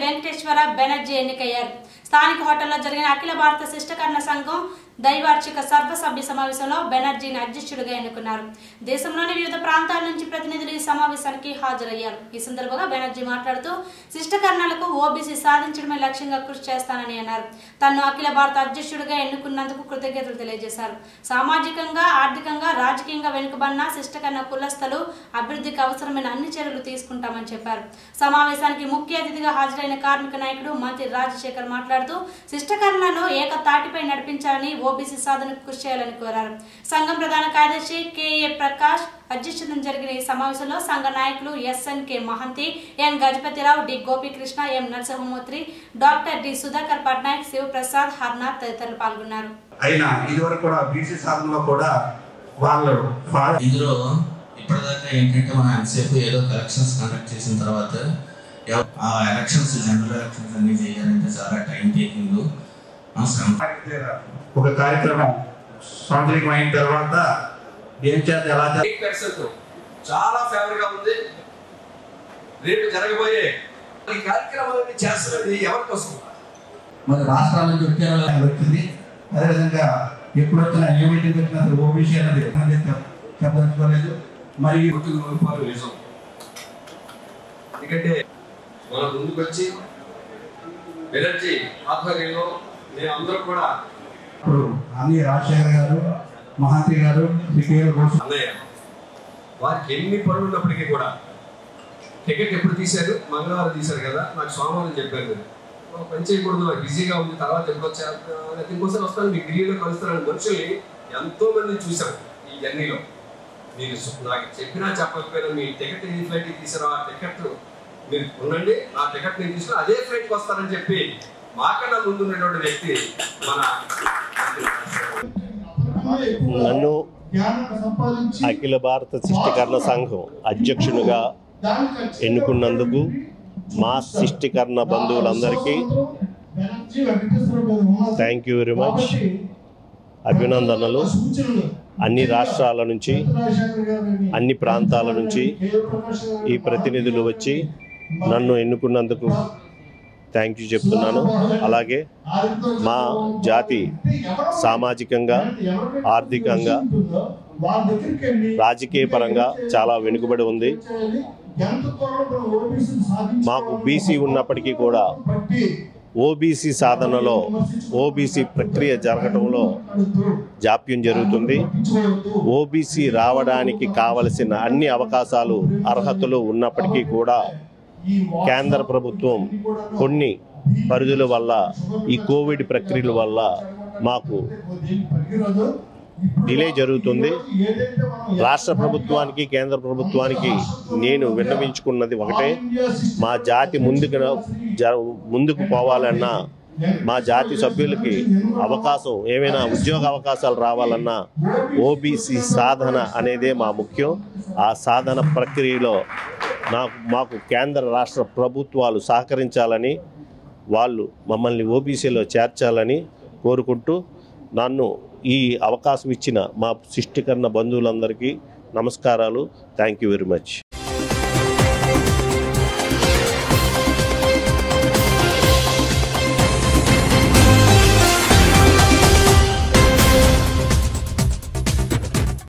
వెంకటేశ్వర బెనర్జీ ఎన్నికయ్యారు స్థానిక హోటల్లో జరిగిన అఖిల భారత శిష్టకర్ణ సంఘం దైవార్షిక సర్వసభ్య సమావేశంలో బెనర్జీని అధ్యక్షుడిగా ఎన్నుకున్నారు దేశంలోని వివిధ ప్రాంతాల నుంచి ప్రతినిధులు ఈ సమావేశానికి హాజరయ్యారు ఈ సందర్భంగా బెనర్జీ మాట్లాడుతూ శిష్టకర్ణాలకు ఓబీసీ సాధించడమే లక్ష్యంగా కృషి చేస్తానని అన్నారు తను అఖిల భారత అధ్యక్షుడిగా ఎన్నుకున్నందుకు కృతజ్ఞతలు తెలియజేశారు సామాజికంగా ఆర్థికంగా రాజకీయంగా వెనుకబడిన శిష్టకర్ణ కులస్థలు అభివృద్ధికి అవసరమైన అన్ని చర్యలు తీసుకుంటామని చెప్పారు సమావేశానికి ముఖ్య అతిథిగా హాజరైన కార్మిక నాయకుడు మంత్రి రాజశేఖర్ మాట్లాడుతూ శిష్టకర్ణను ఏకతాటిపై నడిపించాలని ఓబీసీ సాధనకు కృషి చేయాలని కోరారు సంఘం ప్రధాన కార్యదర్శి కెఏ ప్రకాష్ అధ్యక్షతన జరిగిన ఈ సమావేశంలో సంఘ నాయకులు S N K Mahanti M Gajapathirao D Gopikrishna M Narasimhamurthy doctor D Sudhakar Patnaik Sivaprasad Harnath తదితరులు పాల్గొన్నారు అయినా ఇదివరకు కూడా బీసీ సాధనలో కూడా వాళ్ళు ఫా- ఇందులో ఇప్పటిదాకా ఏంటంటే మనం ఎంతసేపు ఏదో ఎలక్షన్స్ కండక్ట్ చేసిన తర్వాత ఎవ- ఆ ఎలక్షన్స్ జనరల్ ఎలక్షన్స్ అన్ని చేయాలంటే చాలా టైం టేకింగ్ శ్రమ ఒక కార్యక్రమం సౌందర్యం అయిన తర్వాత ఏం చేత ఎలా చేత ఎయిట్ పర్సెంట్ చాలా ఫేవర్ గా ఉంది రేపు జరగబోయే ఈ కార్యక్రమాలన్నీ చేస్తున్నది ఎవరి కోసం మన రాష్ట్రాల నుంచి వచ్చే వచ్చింది అదేవిధంగా ఎప్పుడు వచ్చినా ఏ మీటింగ్ వచ్చినా అసలు ఓబీసీ అనేది అనేది చెప్- చెప్పదలుచుకోలేదు మరి పుట్టుక రూపాలు నిజం ఎందుకంటే మన ముందుకు వచ్చి ఎనర్జీ ఆధ్వర్యంలో మేము అందరూ కూడా ఇప్పుడు అన్ని రాజశేఖర్ గారు మహాంతి గారు శ్రీకేఎల్ ఘోష్ అన్నయ్య వారికి ఎన్ని పనులు ఉన్నప్పటికీ కూడా టికెట్ ఎప్పుడు తీశారు మంగళవారం తీశారు కదా నాకు సోమవారం చెప్పారు మీరు "ఓ, పని చేయకూడదు నాకు బిజీగా ఉంది తర్వాత ఎప్పుడు వచ్చారు లేకపోతే ఇంకోసారి వస్తాను మీకు ఢిల్లీలో కలుస్తారని మనుషుల్ని ఎంతో మంది చూశాం ఈ జర్నీలో మీరు సు- నాకు చెప్పినా చెప్పకపోయినా మీ టికెట్ ఏ ఫ్లైట్ తీసారో ఆ టికెట్ మీరు ఉండండి ఆ టికెట్ నేను తీసుకుని అదే ఫ్లైట్కి వస్తానని చెప్పి మాకన్నా ముందు ఉన్నటువంటి వ్యక్తి మన నన్ను అఖిల భారత శిష్టికరణ సంఘం అధ్యక్షునిగా ఎన్నుకున్నందుకు మా శిష్టికరణ బంధువులందరికీ థ్యాంక్ యూ వెరీ మచ్ అభినందనలు అన్ని రాష్ట్రాల నుంచి అన్ని ప్రాంతాల నుంచి ఈ ప్రతినిధులు వచ్చి నన్ను ఎన్నుకున్నందుకు థ్యాంక్ యూ చెప్తున్నాను అలాగే మా జాతి సామాజికంగా ఆర్థికంగా రాజకీయ పరంగా చాలా వెనుకబడి ఉంది మాకు బీసీ ఉన్నప్పటికీ కూడా ఓబీసీ సాధనలో ఓబీసీ ప్రక్రియ జరగటంలో జాప్యం జరుగుతుంది ఓబీసీ రావడానికి కావలసిన అన్ని అవకాశాలు అర్హతలు ఉన్నప్పటికీ కూడా కేంద్ర ప్రభుత్వం కొన్ని పరిధుల వల్ల ఈ కోవిడ్ ప్రక్రియల వల్ల మాకు డిలే జరుగుతుంది రాష్ట్ర ప్రభుత్వానికి కేంద్ర ప్రభుత్వానికి నేను విన్నవించుకున్నది ఒకటే మా జాతి ముందుకు జ- ముందుకు పోవాలన్నా మా జాతి సభ్యులకి అవకాశం ఏమైనా ఉద్యోగ అవకాశాలు రావాలన్నా ఓబీసీ సాధన అనేదే మా ముఖ్యం ఆ సాధన ప్రక్రియలో నాకు మాకు కేంద్ర రాష్ట్ర ప్రభుత్వాలు సహకరించాలని వాళ్ళు మమ్మల్ని ఓబీసీలో చేర్చాలని కోరుకుంటూ నన్ను ఈ అవకాశం ఇచ్చిన మా సృష్టికరణ బంధువులందరికీ నమస్కారాలు థ్యాంక్ యూ వెరీ మచ్